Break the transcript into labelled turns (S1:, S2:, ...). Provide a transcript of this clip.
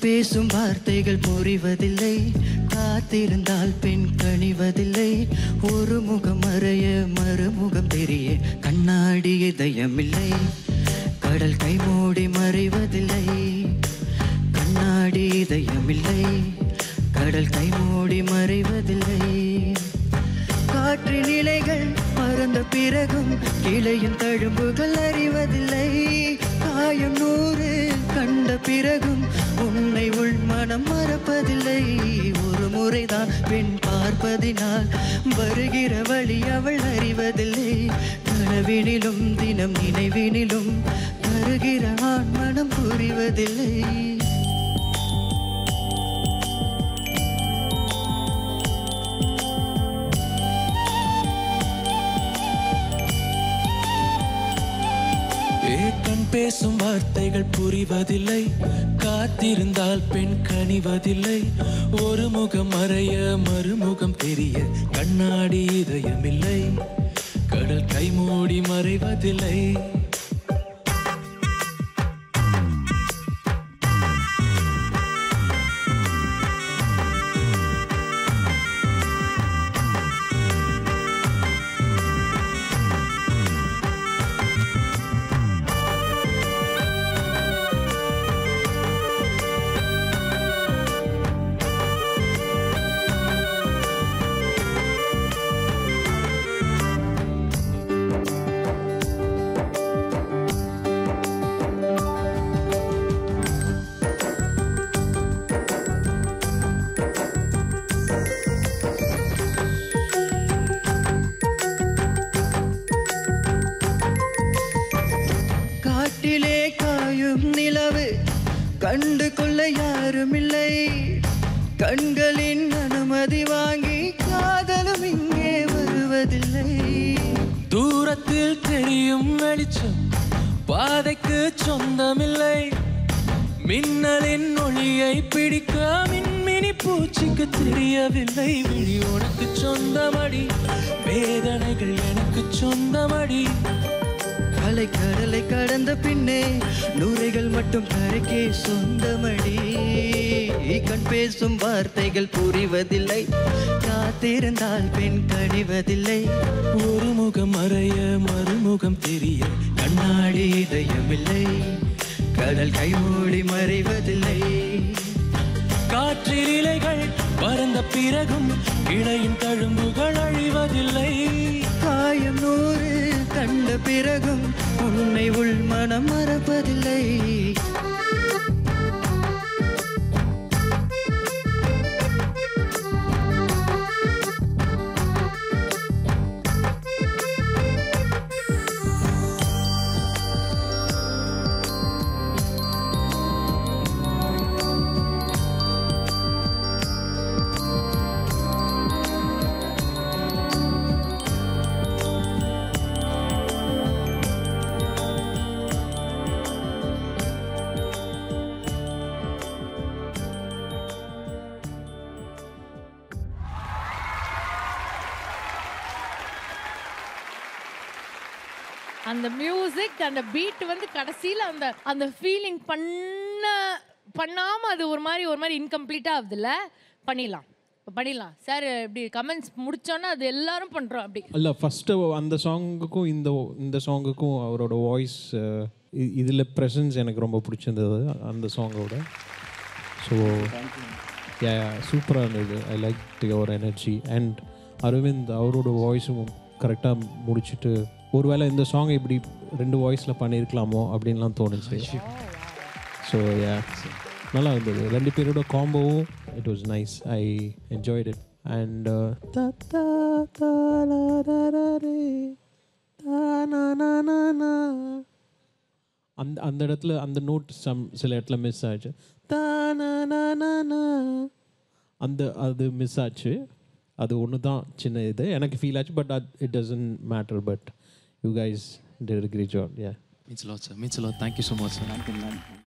S1: பேசும் வார்த்தைகள் புரிவதில்லை காத்திருந்தால் பெண் கணிவதில்லை ஒரு முகம் மறைய மறுமுகம் தெரிய கண்ணாடி இதயமில்லை கடல் கை மூடி மறைவதில்லை கண்ணாடி இதயமில்லை கடல் கை மூடி மறைவதில்லை காற்றின் இலைகள் பறந்த பிறகும் கிளையின் தழும்புகள் அறிவதில்லை காயம் நூறு கண்ட பிறகும் உன்னை உள் மனம் மறப்பதில்லை ஒரு முறைதான் பெண் பார்ப்பதினால் வருகிற வழி அவள் அறிவதில்லை கனவினிலும் தினம் நினைவினிலும் தருகிற ஆண் மனம் புரிவதில்லை
S2: ஏ கண் பேசும் வார்த்தைகள் புரிவதில்லை காத்திருந்தால் பெண் கனிவதில்லை ஒரு முகம் மறைய மறுமுகம் தெரிய கண்ணாடி இதயமில்லை கடல் கை மூடி மறைவதில்லை
S1: காட்டிலே காயும் நிலவு கண்டு கொள்ள யாருமில்லை கண்களின் அனுமதி வாங்கி காதலும் இங்கே வருவதில்லை
S2: தூரத்தில் தெரியும் வெளிச்சம் பாதைக்கு சொந்தமில்லை மின்னலின் ஒளியை பிடிக்க மின்மினி பூச்சிக்கு தெரியவில்லை விழி உனக்கு சொந்தமடி வேதனைகள் எனக்கு சொந்தமடி
S1: அலை கடலை கடந்த பின்னே நூரைகள் மட்டும் கரைக்கே சொந்தமடி கண் பேசும் வார்த்தைகள் புரிவதில்லை காத்திருந்தால் பெண் கணிவதில்லை
S2: ஒரு முகம் மறைய மறுமுகம் தெரிய
S1: கண்ணாடி இதயமில்லை கடல் கைமூடி மறைவதில்லை
S2: காற்றில் இலைகள் பறந்த பிறகும் இடையின் தழும்புகள் அழிவதில்லை
S1: காயம் நூறு கண்ட பிறகும் உன்னை உள் மனம் மறப்பதில்லை
S3: அந்த மியூசிக் அந்த பீட் வந்து கடைசியில அந்த அந்த ஃபீலிங் பண்ண பண்ணாம அது ஒரு மாதிரி ஒரு மாதிரி இன்கம்ப்ளீட்டா ஆகுதுல்ல பண்ணிடலாம் இப்ப பண்ணிடலாம் சார் இப்படி கமெண்ட்ஸ் முடிச்சோன்னா அது எல்லாரும் பண்றோம் அப்படி
S4: இல்லை ஃபஸ்ட்டு அந்த சாங்குக்கும் இந்த இந்த சாங்குக்கும் அவரோட வாய்ஸ் இதில் ப்ரெசன்ஸ் எனக்கு ரொம்ப பிடிச்சிருந்தது அந்த சாங்கோட ஸோ சூப்பராக இருந்தது I like your energy and Aravind அவரோட வாய்ஸும் கரெக்டாக முடிச்சுட்டு ஒருவேளை இந்த சாங் இப்படி ரெண்டு வாய்ஸில் பண்ணியிருக்கலாமோ அப்படின்லாம் தோணுச்சு ஸோ யா நல்லா இருந்தது ரெண்டு பேரோட காம்போவும் it was nice I enjoyed it and அந்த அந்த இடத்துல அந்த நோட் சம் சில இடத்துல மிஸ் ஆச்சு தானானானானா. அந்த அது மிஸ் ஆச்சு அது ஒன்று தான் சின்ன இது எனக்கு ஃபீல் ஆச்சு but it doesn't matter but you guys did great job yeah
S5: Means a lot, sir. Means a lot. Thank you so much, sir.